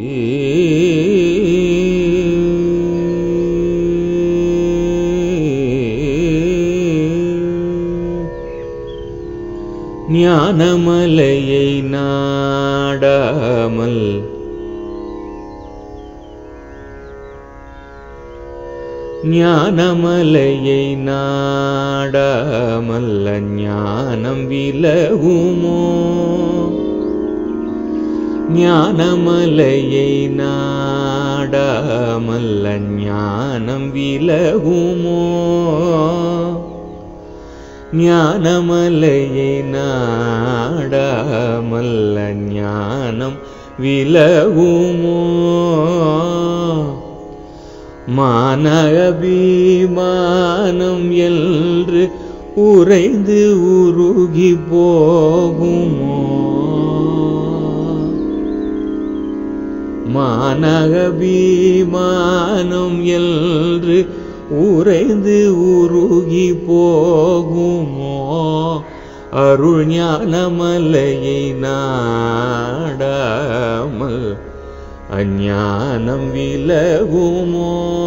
ஞானமலையை நாடாமல் ஞானமலையை நாடாமல் ஞானம் விலகுமோ ஞானமலையை நாடாமல் ஞானம் விலகுமோ ஞானமலையை நாடாமல் ஞானம் விலகுமோ மானபிமானம் என்று உறைந்து உருகி போகுமோ மானகபீமானம் என்று உறைந்து உருகி போகுமோ அருள் ஞானமலையை நாடாமல் அஞ்ஞானம் விலகுமோ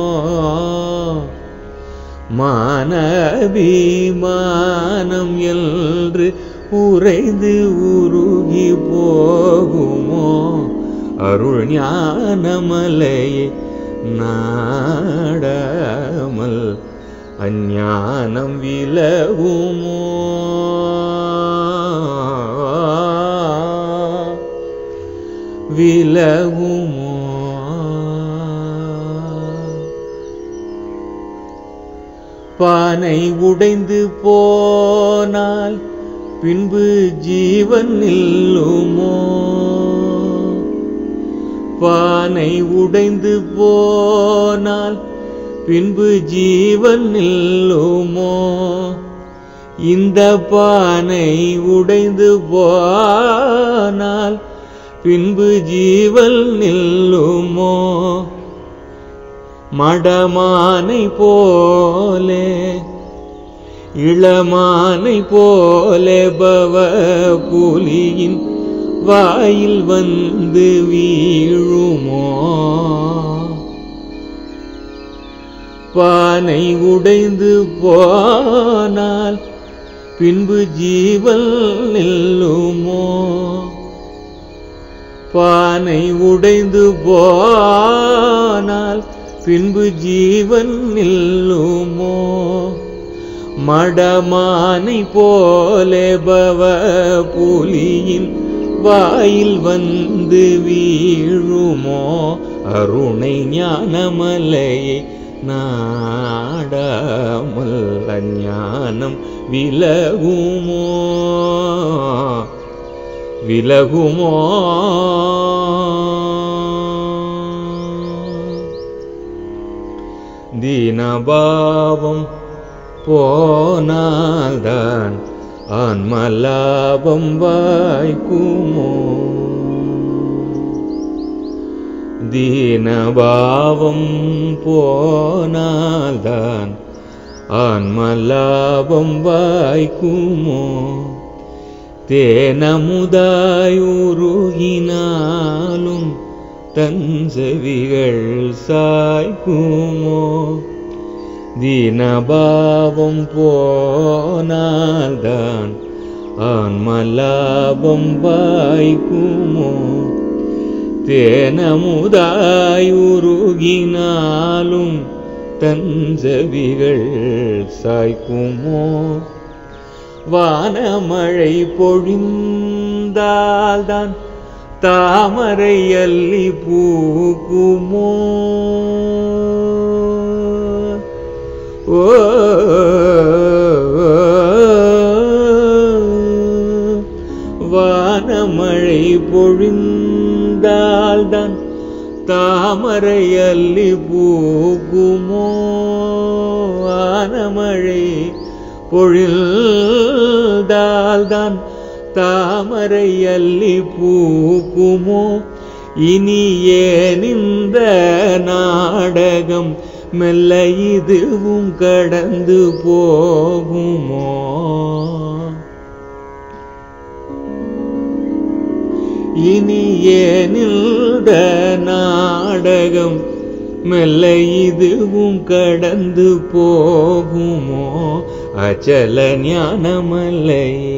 மானபீமானம் என்று உறைந்து உருகி போகுமோ அருள் ஞானமலையை நாடாமல் அஞ்ஞானம் விலகுமோ விலகுமோ பானை உடைந்து போனால் பின்பு ஜீவன் நில்லுமோ பானை உடைந்து போனால் பின்பு ஜீவன் நில்லுமோ இந்த பானை உடைந்து போனால் பின்பு ஜீவன் நில்லுமோ மடமானை போலே இளமானை போலே பவ புலியின் வாயில் வந்து வீழுமோ பானை உடைந்து போனால் பின்பு ஜீவன் நில்லுமோ பானை உடைந்து போனால் பின்பு ஜீவன் நில்லுமோ மடமானை போலே பவ புலியின் வாயில் வந்து வீழுமோ அருணை ஞானமலையை நாடாமல் ஞானம் விலகுமோ விலகுமோ தீனபாவம் போனால்தான் ஆன்மலாபம் வாய்க்குமோ தீனபாவம் போனால்தான் ஆன்மலாபம் வாய்க்குமோ தேனமுதாய் உருகினாலும் தன் செவிகள் சாய்க்குமோ தீனபாவம் போனால்தான் ஆன்மலாபம் வாய்க்குமோ தேனமுதாய் உருகினாலும் தன் செவிகள் சாய்க்குமோ வானமழை பொழிந்தால்தான் தாமரை அள்ளி பூக்குமோ ஓ வானமழை பொழிந்தால்தான் தாமரை அள்ளி பூக்குமோ வானமழை பொழில்தால்தான் தாமரை அள்ளி பூக்குமோ இனி ஏன் இந்த நாடகம் மெல்ல இதுவும் கடந்து போகுமோ இனி ஏனில்த நாடகம் மெல்ல இதுவும் கடந்து போகுமோ அச்சல ஞானமல்லையே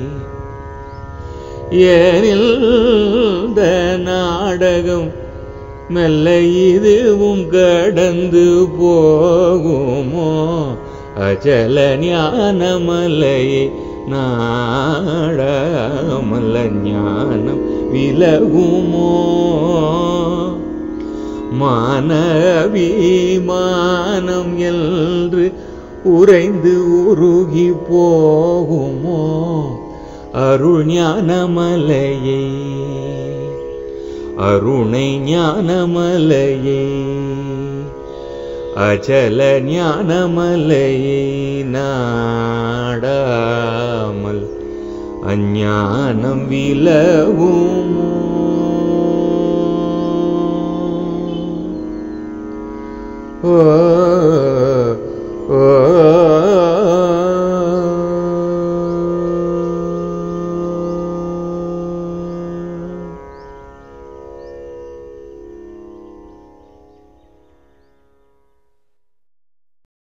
ஏனில்த நாடகம் மெல்ல இதுவும் கடந்து போகுமோ அச்சல ஞானமலையே நாடமல்ல ஞானம் விலகுமோ மானவிமானம் என்று உறைந்து உருகி போகுமோ அருள் ஞானமலையே அருணை ஞானமலையே அச்சல ஞானமலையே நாடாமல் அஞ்ஞானம் விலகுமோ ஓ